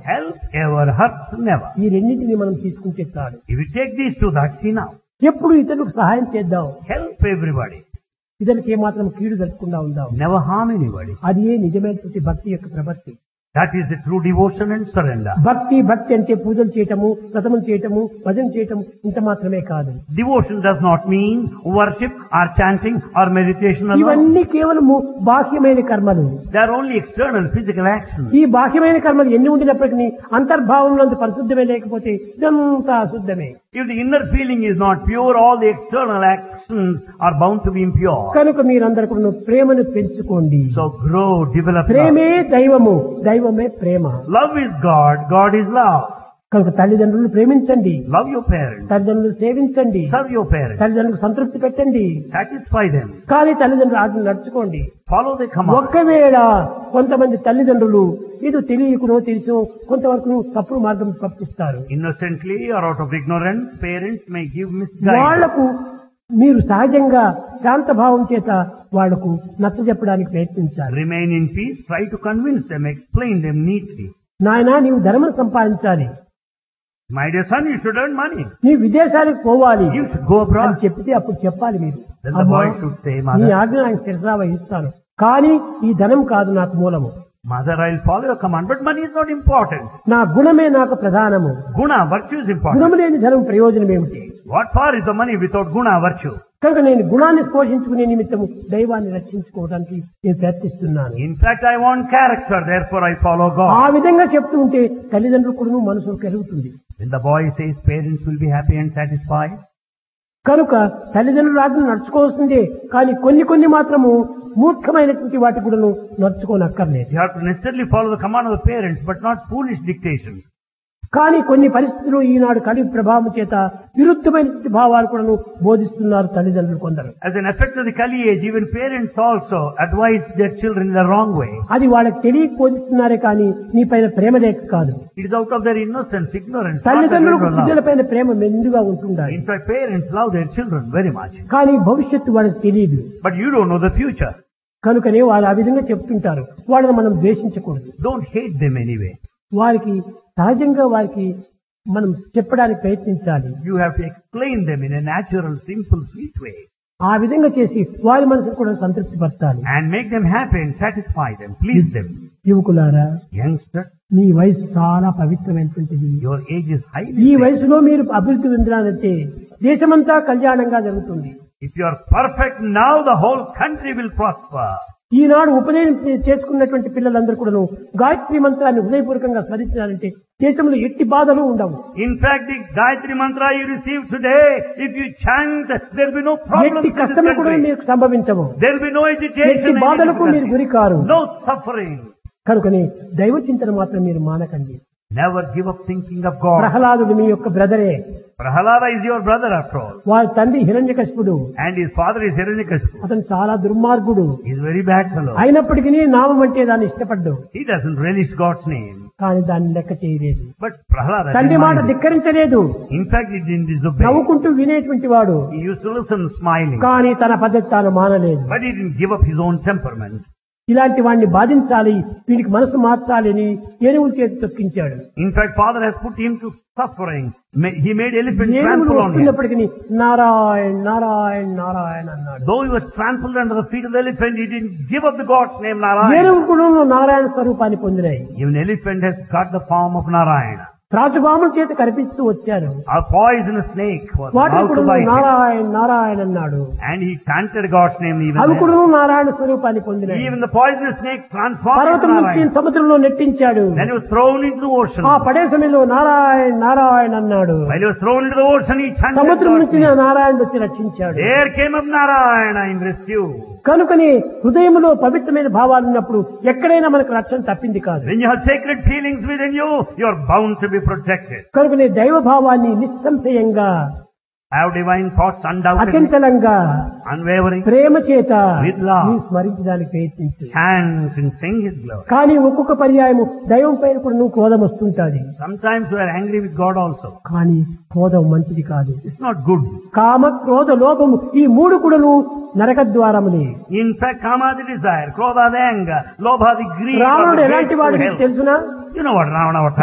Help ever, hurt never. ఈ రెండింటిని మనం తీసుకుంటే చాలు If you take these two, that's enough. ఎప్పుడు ఇతరులకు సహాయం చేద్దాం Help everybody. ఇతరులకు ఏమాత్రం కీడు జరగకుండా ఉందాం Never harm anybody. అది ఏ నిజమైనటువంటి భక్తి యొక్క ప్రవృత్తి That is the true devotion and surrender. భక్తి భక్తి అంటే పూజలు చేయటము వ్రతములు చేయటము భజన చేయటము ఇంత మాత్రమే కాదు Devotion does not mean worship or chanting or meditation alone. ఇవన్నీ కేవలము బాహ్యమైన కర్మలు They are only external physical actions. ఈ బాహ్యమైన కర్మలు ఎన్ని ఉండినప్పటికీ అంతర్భావంలో అంత పరిశుద్ధమే లేకపోతే ఇదంతా అశుద్ధమే If the inner feeling is not pure, all the external actions are bound to be impure. కనుక మీరందరూ కూడా ప్రేమను పెంచుకోండి So grow, develop ప్రేమే love. దైవము దైవమే ప్రేమ Love is God, God is love. కనుక తల్లిదండ్రులను ప్రేమించండి Love your parents. తల్లిదండ్రులు సేవించండి Serve your parents. తల్లిదండ్రులకు సంతృప్తి పెట్టండి Satisfy them. కానీ తల్లిదండ్రులు ఆజ్ఞ నడుచుకోండి Follow the command. ఒక్కవేళ కొంతమంది తల్లిదండ్రులు ఇది తెలియకునో తెలుసో కొంతవరకు తప్పుడు మార్గం పంపిస్తారు Innocently or out of ignorance, parents may give misguidance. వాళ్లకు మీరు సహజంగా శాంత భావం చేత వాళ్లకు నచ్చ చెప్పడానికి ప్రయత్నించాలి Remain in peace, try to convince them, explain them neatly. నాయనా నీవు ధర్మం సంపాదించాలి My dear son, you should earn money. నీ విదేశాలకు పోవాలి You should go అని abroad. చెప్తే అప్పుడు చెప్పాలి మీరు Then the అమ్మా, boy should say, నీ Mother, ఆజ్ఞ నాకు శిరసా వహిస్తాను కానీ ఈ ధనం కాదు నాకు మూలము Mother, I'll follow your command, but money is not important. నా గుణమే నాకు ప్రధానము Guna, virtue is important. గుణము లేని ధనం ప్రయోజనం ఏమిటి What for is the money without guna, virtue? కనుక నేను గుణాన్ని పోషించుకునే నిమిత్తము దైవాన్ని రక్షించుకోవడానికి నేను ప్రయత్నిస్తున్నాను In fact, I want character, therefore I follow ఆ God. విధంగా చెప్తూ ఉంటే తల్లిదండ్రులు కూడా మనసు కలుగుతుంది When the boy says parents will be happy and satisfied, కనుక తల్లిదండ్రుల ఆజ్ఞ నడుచుకోవాల్సిందే కానీ కొన్ని కొన్ని మాత్రము మూర్ఖమైనటువంటి వాటి కూడా నడుచుకోనక్కర్లేదు you have to necessarily follow the command of the parents, but not foolish dictation. కానీ కొన్ని పరిస్థితులు ఈనాడు కలి ప్రభావం చేత విరుద్ధమైనటువంటి భావాలు కూడా బోధిస్తున్నారు తల్లిదండ్రులు కొందరు As an effect of the Kali age, even parents also advise their children in the wrong way. అది వాళ్ళకి తెలియక బోధిస్తున్నారే కానీ నీ పైన ప్రేమ లేక కాదు It is out of their innocence, ignorance, not the తల్లిదండ్రులకు real love. పిల్లల పైన ప్రేమ మెండుగా ఉంటుండాలి In fact, parents love their children very much. కానీ భవిష్యత్తు వాళ్ళకి తెలియదు But you don't know the future. కనుకనే వాళ్ళు ఆ విధంగా చెప్తుంటారు వాళ్ళని మనం ద్వేషించకూడదు Don't hate them anyway. వారికి సహజంగా వారికి మనం చెప్పడానికి ప్రయత్నించాలి You have to explain them in a natural, simple, sweet way. ఆ విధంగా చేసి వారి మనసును కూడా సంతృప్తి పరచాలి And make them happy and satisfy them, please them. యువకులారా Youngster, మీ వయసు చాలా పవిత్రమైనటువంటిది your age is highly ఈ sacred. వయసులో మీరు అభివృద్ధి చెందాలంటే దేశమంతా కళ్యాణంగా జరుగుతుంది If you are perfect now, the whole country will prosper. ఈనాడు ఉపనయనం చే- చేసుకున్నటువంటి పిల్లలందరూ కూడాను గాయత్రి మంత్రాన్ని హృదయపూర్వకంగా స్మరించాలంటే దేశంలో ఎట్టి బాధలు ఉండవు In fact, the Gayatri mantra you receive today, if you chant, there will be no problems ఎట్టి in this కష్టములు కూడా country. మీకు సంభవించవు There will be no ఎట్టి agitation, any బాధలకు మీరు difficulty. గురి కారు no suffering. కనుకని దైవ చింతన మాత్రం మీరు మానకండి Never give up thinking of God. ప్రహ్లాదుడు మీ యొక్క బ్రదరే Prahalada is your brother after all. వారి తండ్రి హిరణ్యకశిపుడు And his father is Hiranyakashipu. అతను చాలా దుర్మార్గుడు He's a very bad fellow. అయినప్పటికీ నామం అంటే దాన్ని ఇష్టపడ్డు He doesn't relish God's name. కానీ దాన్ని లెక్క చేయలేదు But Prahalada తండ్రి didn't మాట mind it. ధిక్కరించలేదు In fact, he didn't disobey. నవ్వుకుంటూ వినేటువంటి వాడు He used to listen smiling. కానీ తన పద్ధతి తాను మానలేదు But he didn't give up his own temperament. ఇలాంటి వాడిని బాధించాలి వీడికి మనసు మార్చాలి అని ఏనుగుల చేతి తొక్కించాడు In fact, father has put him to suffering. Ma- He made elephant ఏనుగులు trample on him. వస్తున్నప్పటికీ Narayan Narayan Narayana అన్నాడు Though he was trampled under the feet of the elephant, he didn't give up the God's name Narayana. ఏనుగు కూడా నారాయణ స్వరూపాన్ని పొందినాయి Even elephant has got the form of Narayana. త్రాచుపాముల చేత కనిపిస్తూ వచ్చారు A poisonous snake was వాటిని about కూడా to bite him. Narayana Narayana అన్నాడు And he chanted God's name even అవి then. కూడా నారాయణ స్వరూపాన్ని పొందినాయి Even the poisonous snake transformed into పర్వతం నుంచి Narayana. సముద్రంలో నెట్టించాడు Then he was thrown into the ocean. ఆ పడే సమయంలో నారాయణ నారాయణ అన్నాడు While he was thrown into the ocean, he chanted సముద్రం God's నుంచి name. నారాయణ వచ్చి రక్షించాడు There came up Narayana in rescue. కనుకని హృదయంలో పవిత్రమైన భావాలు ఉన్నప్పుడు ఎక్కడైనా మనకు రక్షణ తప్పింది కాదు When you have sacred feelings within you, you are bound to be protected. కనుకనే దైవ భావాన్ని నిస్సంశయంగా Have divine thoughts undoubtedly, అచంచలంగా unwavering, ప్రేమ చేత With love. నీ స్మరించడానికి ప్రయత్నించు chant and sing His glory. కానీ ఒక్కొక్క పర్యాయము దైవం పైన కూడా నువ్వు క్రోధం వస్తుంటాది Sometimes you are angry with God also. కానీ క్రోధం మంచిది కాదు It's not good. కామ క్రోధ లోభము ఈ మూడు కూడాను నరక ద్వారములే In fact, kama the desire, krodha the anger, lobha the greed, are రావణుడు the ఎలాంటి gates వాడు to నీకు hell. తెలుసునా You know what Ravana, what